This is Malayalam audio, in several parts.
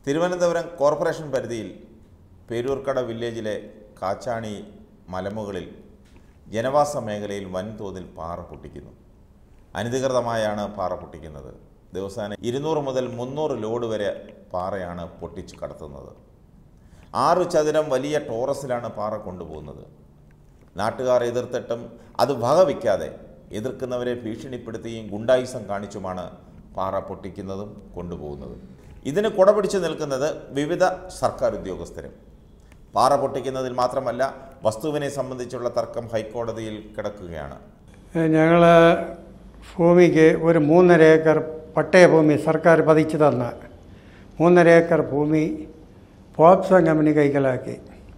തിരുവനന്തപുരം കോർപ്പറേഷൻ പരിധിയിൽ പേരൂർക്കട വില്ലേജിലെ കാച്ചാണി മലമുകളിൽ ജനവാസ മേഖലയിൽ വൻതോതിൽ പാറ പൊട്ടിക്കുന്നു അനധികൃതമായാണ് പാറ പൊട്ടിക്കുന്നത് ദിവസേന ഇരുന്നൂറ് മുതൽ മുന്നൂറ് ലോഡ് വരെ പാറയാണ് പൊട്ടിച്ചു കടത്തുന്നത് ആറു ചതുരം വലിയ ടോറസിലാണ് പാറ കൊണ്ടുപോകുന്നത് നാട്ടുകാർ എതിർത്തിട്ടും അത് വകവയ്ക്കാതെ എതിർക്കുന്നവരെ ഭീഷണിപ്പെടുത്തിയും ഗുണ്ടായുസം കാണിച്ചുമാണ് പാറ പൊട്ടിക്കുന്നതും കൊണ്ടുപോകുന്നതും ഇതിന് കുടപിടിച്ചു നിൽക്കുന്നത് വിവിധ സർക്കാർ ഉദ്യോഗസ്ഥരും പാറ പൊട്ടിക്കുന്നതിൽ മാത്രമല്ല വസ്തുവിനെ സംബന്ധിച്ചുള്ള തർക്കം ഹൈക്കോടതിയിൽ കിടക്കുകയാണ് ഞങ്ങൾ ഭൂമിക്ക് ഒരു മൂന്നര ഏക്കർ പട്ടയഭൂമി സർക്കാർ പതിച്ചു തന്ന മൂന്നര ഏക്കർ ഭൂമി പോപ്സൺ കമ്പനി കൈക്കലാക്കി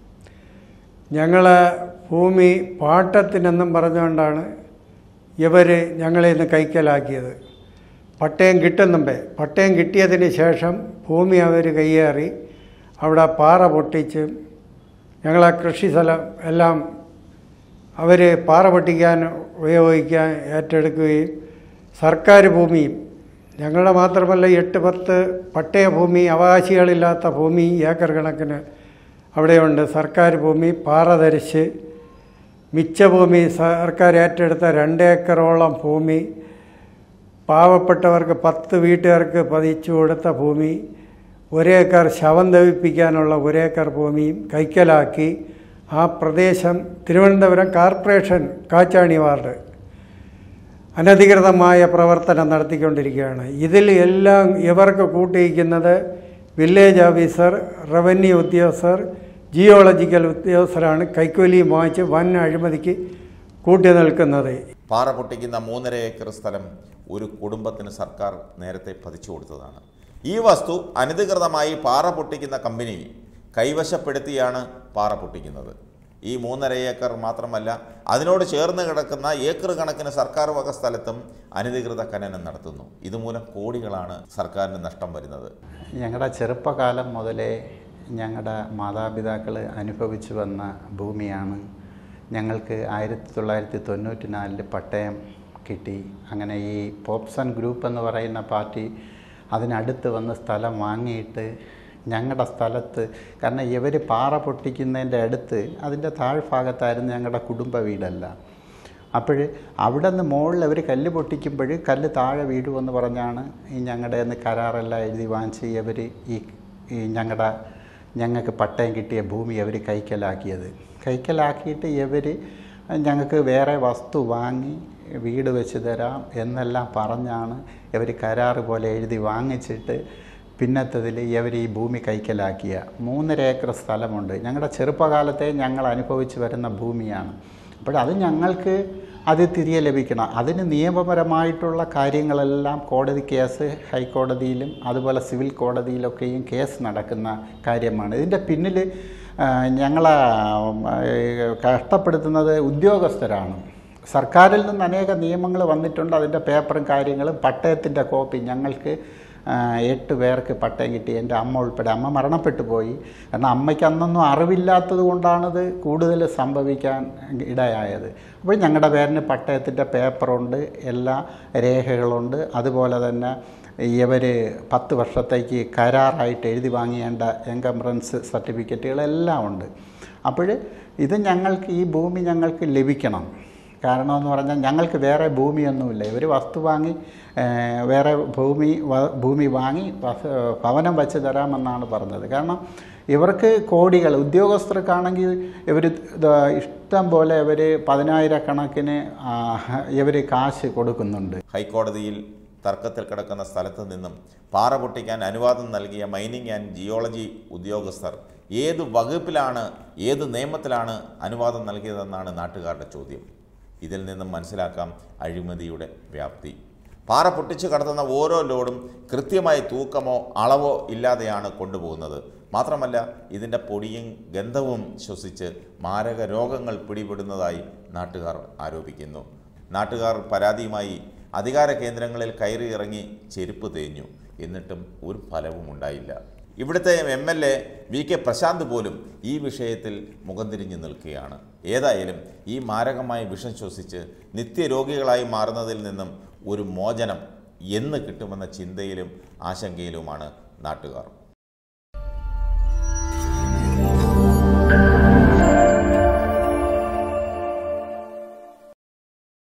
ഞങ്ങൾ ഭൂമി പാട്ടത്തിനെന്നും പറഞ്ഞുകൊണ്ടാണ് ഇവർ ഞങ്ങളെ ഇന്ന് കൈക്കലാക്കിയത് പട്ടയം കിട്ടും മുമ്പേ പട്ടയം കിട്ടിയതിന് ശേഷം ഭൂമി അവർ കയ്യേറി അവിടെ പാറ പൊട്ടിച്ച് ഞങ്ങളെ കൃഷി സ്ഥലം എല്ലാം അവർ പാറ പൊട്ടിക്കാൻ ഉപയോഗിക്കാൻ ഏറ്റെടുക്കുകയും സർക്കാർ ഭൂമിയും ഞങ്ങളുടെ മാത്രമല്ല എട്ട് പത്ത് പട്ടയ ഭൂമി അവകാശികളില്ലാത്ത ഭൂമി ഏക്കർ കണക്കിന് അവിടെയുണ്ട് സർക്കാർ ഭൂമി പാറ ധരിച്ച് മിച്ച ഭൂമി സർക്കാർ ഏറ്റെടുത്ത രണ്ട് ഏക്കറോളം ഭൂമി പാവപ്പെട്ടവർക്ക് പത്ത് വീട്ടുകാർക്ക് പതിച്ചു കൊടുത്ത ഭൂമി ഒരേക്കർ ശവം ദവിപ്പിക്കാനുള്ള ഒരേക്കർ ഭൂമിയും കൈക്കലാക്കി ആ പ്രദേശം തിരുവനന്തപുരം കോർപ്പറേഷൻ കാച്ചാണി വാർഡ് അനധികൃതമായ പ്രവർത്തനം നടത്തിക്കൊണ്ടിരിക്കുകയാണ് ഇതിൽ എല്ലാം ഇവർക്ക് കൂട്ടിയിരിക്കുന്നത് വില്ലേജ് ഓഫീസർ റവന്യൂ ഉദ്യോഗസ്ഥർ ജിയോളജിക്കൽ ഉദ്യോഗസ്ഥരാണ് കൈക്കൂലി വാങ്ങിച്ച് വൻ അഴിമതിക്ക് കൂട്ടി നിൽക്കുന്നത് പാറ പൊട്ടിക്കുന്ന മൂന്നര ഏക്കർ സ്ഥലം ഒരു കുടുംബത്തിന് സർക്കാർ നേരത്തെ പതിച്ചു കൊടുത്തതാണ് ഈ വസ്തു അനധികൃതമായി പാറ പൊട്ടിക്കുന്ന കമ്പനി കൈവശപ്പെടുത്തിയാണ് പാറ പൊട്ടിക്കുന്നത് ഈ മൂന്നര ഏക്കർ മാത്രമല്ല അതിനോട് ചേർന്ന് കിടക്കുന്ന ഏക്കർ കണക്കിന് സർക്കാർ വക സ്ഥലത്തും അനധികൃത ഖനനം നടത്തുന്നു ഇതുമൂലം കോടികളാണ് സർക്കാരിന് നഷ്ടം വരുന്നത് ഞങ്ങളുടെ ചെറുപ്പകാലം മുതലേ ഞങ്ങളുടെ മാതാപിതാക്കൾ അനുഭവിച്ചു വന്ന ഭൂമിയാണ് ഞങ്ങൾക്ക് ആയിരത്തി തൊള്ളായിരത്തി തൊണ്ണൂറ്റി നാലിൽ പട്ടയം കിട്ടി അങ്ങനെ ഈ പോപ്സൺ ഗ്രൂപ്പ് എന്ന് പറയുന്ന പാർട്ടി അതിനടുത്ത് വന്ന് സ്ഥലം വാങ്ങിയിട്ട് ഞങ്ങളുടെ സ്ഥലത്ത് കാരണം ഇവർ പാറ പൊട്ടിക്കുന്നതിൻ്റെ അടുത്ത് അതിൻ്റെ താഴ്ഭാഗത്തായിരുന്നു ഞങ്ങളുടെ കുടുംബ വീടല്ല അപ്പോൾ അവിടെ നിന്ന് മുകളിൽ അവർ കല്ല് പൊട്ടിക്കുമ്പോൾ കല്ല് താഴെ വീഴുമെന്ന് പറഞ്ഞാണ് ഈ ഞങ്ങളുടെ നിന്ന് കരാറെല്ലാം എഴുതി വാങ്ങിച്ച് ഇവർ ഈ ഈ ഞങ്ങളുടെ ഞങ്ങൾക്ക് പട്ടയം കിട്ടിയ ഭൂമി അവർ കൈക്കലാക്കിയത് കൈക്കലാക്കിയിട്ട് ഇവർ ഞങ്ങൾക്ക് വേറെ വസ്തു വാങ്ങി വീട് വെച്ച് തരാം എന്നെല്ലാം പറഞ്ഞാണ് ഇവർ കരാറ് പോലെ എഴുതി വാങ്ങിച്ചിട്ട് പിന്നത്തതിൽ ഇവർ ഈ ഭൂമി കൈക്കലാക്കിയ മൂന്നര ഏക്കർ സ്ഥലമുണ്ട് ഞങ്ങളുടെ ചെറുപ്പകാലത്തെ ഞങ്ങൾ അനുഭവിച്ച് വരുന്ന ഭൂമിയാണ് അപ്പോൾ അത് ഞങ്ങൾക്ക് അത് തിരികെ ലഭിക്കണം അതിന് നിയമപരമായിട്ടുള്ള കാര്യങ്ങളെല്ലാം കോടതി കേസ് ഹൈക്കോടതിയിലും അതുപോലെ സിവിൽ കോടതിയിലൊക്കെയും കേസ് നടക്കുന്ന കാര്യമാണ് ഇതിൻ്റെ പിന്നിൽ ഞങ്ങളെ കഷ്ടപ്പെടുത്തുന്നത് ഉദ്യോഗസ്ഥരാണ് സർക്കാരിൽ നിന്ന് അനേക നിയമങ്ങൾ വന്നിട്ടുണ്ട് അതിൻ്റെ പേപ്പറും കാര്യങ്ങളും പട്ടയത്തിൻ്റെ കോപ്പി ഞങ്ങൾക്ക് എട്ട് പേർക്ക് പട്ടയം കിട്ടി എൻ്റെ അമ്മ ഉൾപ്പെടെ അമ്മ മരണപ്പെട്ടു പോയി കാരണം അമ്മയ്ക്ക് അന്നൊന്നും അറിവില്ലാത്തത് കൊണ്ടാണിത് കൂടുതൽ സംഭവിക്കാൻ ഇടയായത് അപ്പോൾ ഞങ്ങളുടെ പേരിന് പട്ടയത്തിൻ്റെ പേപ്പറുണ്ട് എല്ലാ രേഖകളുണ്ട് അതുപോലെ തന്നെ ഇവർ പത്ത് വർഷത്തേക്ക് കരാറായിട്ട് എഴുതി വാങ്ങിയേണ്ട എൻകംബ്രൻസ് സർട്ടിഫിക്കറ്റുകളെല്ലാം ഉണ്ട് അപ്പോൾ ഇത് ഞങ്ങൾക്ക് ഈ ഭൂമി ഞങ്ങൾക്ക് ലഭിക്കണം കാരണം എന്ന് പറഞ്ഞാൽ ഞങ്ങൾക്ക് വേറെ ഭൂമിയൊന്നുമില്ല ഇവർ വസ്തു വാങ്ങി വേറെ ഭൂമി ഭൂമി വാങ്ങി ഭവനം വെച്ച് തരാമെന്നാണ് പറഞ്ഞത് കാരണം ഇവർക്ക് കോടികൾ ഉദ്യോഗസ്ഥർക്കാണെങ്കിൽ ഇവർ ഇഷ്ടം പോലെ ഇവർ പതിനായിരക്കണക്കിന് ഇവർ കാശ് കൊടുക്കുന്നുണ്ട് ഹൈക്കോടതിയിൽ തർക്കത്തിൽ കിടക്കുന്ന സ്ഥലത്ത് നിന്നും പാറ പൊട്ടിക്കാൻ അനുവാദം നൽകിയ മൈനിങ് ആൻഡ് ജിയോളജി ഉദ്യോഗസ്ഥർ ഏത് വകുപ്പിലാണ് ഏത് നിയമത്തിലാണ് അനുവാദം നൽകിയതെന്നാണ് നാട്ടുകാരുടെ ചോദ്യം ഇതിൽ നിന്നും മനസ്സിലാക്കാം അഴിമതിയുടെ വ്യാപ്തി പാറ പൊട്ടിച്ചു കടത്തുന്ന ഓരോ ലോഡും കൃത്യമായി തൂക്കമോ അളവോ ഇല്ലാതെയാണ് കൊണ്ടുപോകുന്നത് മാത്രമല്ല ഇതിൻ്റെ പൊടിയും ഗന്ധവും ശ്വസിച്ച് മാരക രോഗങ്ങൾ പിടിപെടുന്നതായി നാട്ടുകാർ ആരോപിക്കുന്നു നാട്ടുകാർ പരാതിയുമായി അധികാര കേന്ദ്രങ്ങളിൽ കയറി ഇറങ്ങി ചെരുപ്പ് തേഞ്ഞു എന്നിട്ടും ഒരു ഫലവും ഉണ്ടായില്ല ഇവിടുത്തെ M L A V K Prashanth പോലും ഈ വിഷയത്തിൽ മുഖം തിരിഞ്ഞു നിൽക്കുകയാണ് ഏതായാലും ഈ മാരകമായ വിഷം ശ്വസിച്ച് നിത്യരോഗികളായി മാറുന്നതിൽ നിന്നും ഒരു മോചനം എന്ന് കിട്ടുമെന്ന ചിന്തയിലും ആശങ്കയിലുമാണ് നാട്ടുകാർ